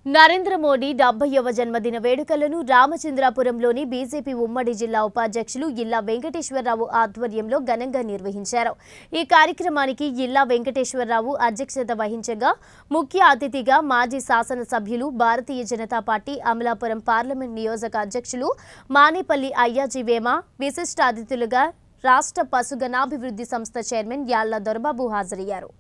నరేంద్ర మోడీ డెబ్బైవ జన్మదిన వేడుకలను రామచంద్రాపురంలోని బీజేపీ ఉమ్మడి జిల్లా ఉపాధ్యక్షులు ఇల్లా వెంకటేశ్వరరావు ఆధ్వర్యంలో ఘనంగా నిర్వహించారు ఈ కార్యక్రమానికి ఇల్లా వెంకటేశ్వరరావు అధ్యక్షత వహించగా ముఖ్య అతిథిగా మాజీ శాసనసభ్యులు భారతీయ జనతా పార్టీ అమలాపురం పార్లమెంట్ నియోజక అధ్యక్షులు మానేపల్లి అయ్యాజీ వేమ విశిష్ట అతిథులుగా రాష్ట్ర పశుగణాభివృద్ధి సంస్థ చైర్మన్ యాళ్ల దొరబాబు హాజరయ్యారు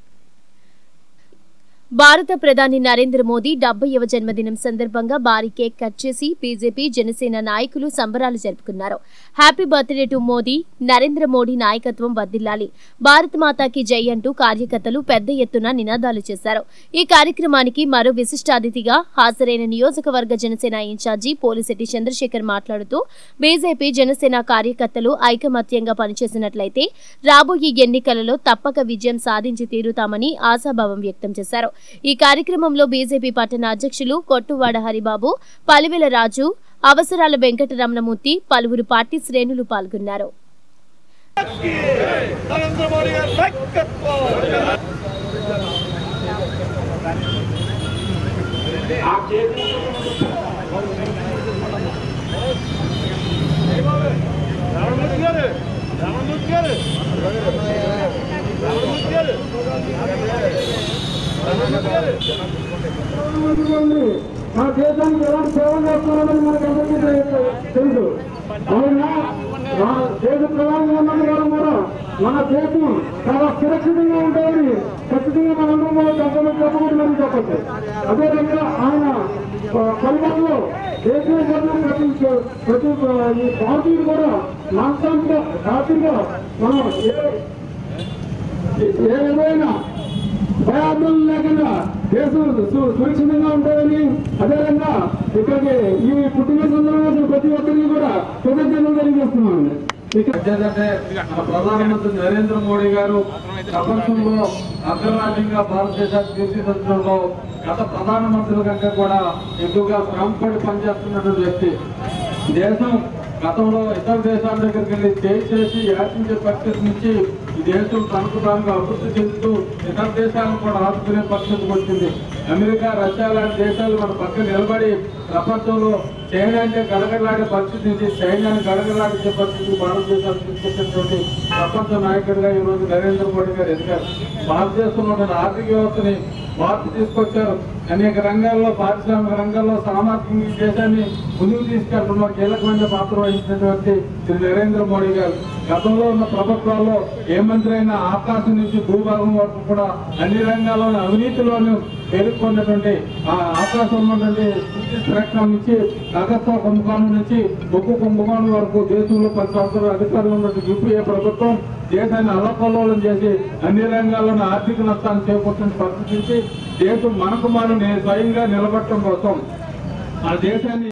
భారత ప్రధాని నరేంద్ర మోదీ డెబ్బైవ జన్మదినం సందర్భంగా భారీ కేక్ కట్ చేసి బీజేపీ జనసేన నాయకులు సంబరాలు జరుపుకున్నారు happy birthday to Modi Narendra Modi నాయకత్వం వర్ధిల్లాలి భారత్ మాతాకి జై అంటూ కార్యకర్తలు పెద్ద ఎత్తున నినాదాలు చేశారు ఈ కార్యక్రమానికి మరో విశిష్ట అతిథిగా హాజరైన నియోజకవర్గ జనసేన ఇన్ఛార్జి పోలిశెట్టి చంద్రశేఖర్ మాట్లాడుతూ బీజేపీ జనసేన కార్యకర్తలు ఐకమత్యంగా పనిచేసినట్లయితే రాబోయే ఎన్నికలలో తప్పక విజయం సాధించి తీరుతామని ఆశాభావం వ్యక్తం చేశారు ఈ కార్యక్రమంలో బీజేపీ పట్టణ అధ్యక్షులు కొట్టువాడ హరిబాబు పలివెల రాజు అవసరాల వెంకటరమణమూర్తి పలువురు పార్టీ శ్రేణులు పాల్గొన్నారు నరేంద్ర మోడీ గారి నాయకత్వం రామమూర్తి గారు రామమూర్తి గారు రామమూర్తి గారు రామమూర్తి గారు ఉంది. మన దేశానికి ఎలాంటి సేవలు చేస్తున్నారని మనకు అందరికీ తెలు- తెలుసు అవునా మన దేశ ప్రధాని ఉన్నది గారు కూడా మన దేశం చాలా సురక్షితంగా ఉంటుందని ఖచ్చితంగా మన అందరం చెప్పమని చెప్పకూడదు మనం చెప్పచ్చు అదేవిధంగా ఆయన ఆ, పరిపాలనలో దేశం కోసం ప్రతి ప్రతి ఈ భారతీయుడు కూడా మనసాంతిగా హ్యాపీగా మనం ఏ ఏ విధమైన భయాభ్రం లేకుండా దేశం సు- సురక్షితంగా ఉంటుందని అదేవిధంగా ఇక్కడికి ఈ పుట్టినరోజు సందర్భంగా అసలు ప్రతి ఒక్కరికి కూడా కృతజ్ఞతలు తెలియజేస్తున్నాను ఇక్కడ ఏంటంటే మన ప్రధానమంత్రి నరేంద్ర మోడీ గారు ప్రపంచంలో అగ్రరాజ్యంగా భారతదేశాన్ని తీర్చిదిద్దడంలో గత ప్రధానమంత్రుల కంటే కూడా ఎక్కువగా శ్రమపడి పనిచేస్తున్నటువంటి వ్యక్తి దేశం గతంలో ఇతర దేశాల దగ్గరికి వెళ్ళి చేసి యాచించే పరిస్థితి నుంచి ఈ దేశం తనకు తానుగా అభివృద్ధి చెందుతూ ఇతర దేశాలను కూడా ఆదుకునే పరిస్థితికి వచ్చింది అమెరికా రష్యా లాంటి దేశాలు మన పక్కన నిలబడి ప్రపంచంలో చైనా అంటే గడగడలాడే పరిస్థితి నుంచి చైనాని గడగడలాడించే పరిస్థితి భారతదేశాన్ని తీసుకొచ్చినటువంటి ప్రపంచ నాయకుడిగా ఈ రోజు నరేంద్ర మోడీ గారు ఎదిగారు భారతదేశంలో ఉన్న ఆర్థిక వ్యవస్థని మార్పు తీసుకొచ్చారు అనేక రంగాల్లో పారిశ్రామిక రంగాల్లో సామాజిక దేశాన్ని ముందుకు తీసుకెళ్తున్న కీలకమైన పాత్ర వహించినటువంటి శ్రీ నరేంద్ర మోడీ గారు గతంలో ఉన్న ప్రభుత్వాల్లో ఏ మంత్రి అయినా ఆకాశం నుంచి భూభాగం వరకు కూడా అన్ని రంగాల్లోని అవినీతిలోనూ పేర్కొన్నటువంటి ఆ ఆకాశంలో ఉన్నటువంటి విద్యుత్ ప్రకటన నుంచి నగస్త కుంభకోణం నుంచి ఉక్కు కుంభకోణం వరకు దేశంలో పది సంవత్సరాల అధికారంలో ఉన్నటువంటి యూపీఏ ప్రభుత్వం దేశాన్ని అల్లకల్లోలం చేసి అన్ని రంగాల్లోనూ ఆర్థిక నష్టాన్ని చేకూర్చిన పరిస్థితి నుంచి దేశం మనకు మనం స్వయంగా నిలబడటం కోసం మన దేశాన్ని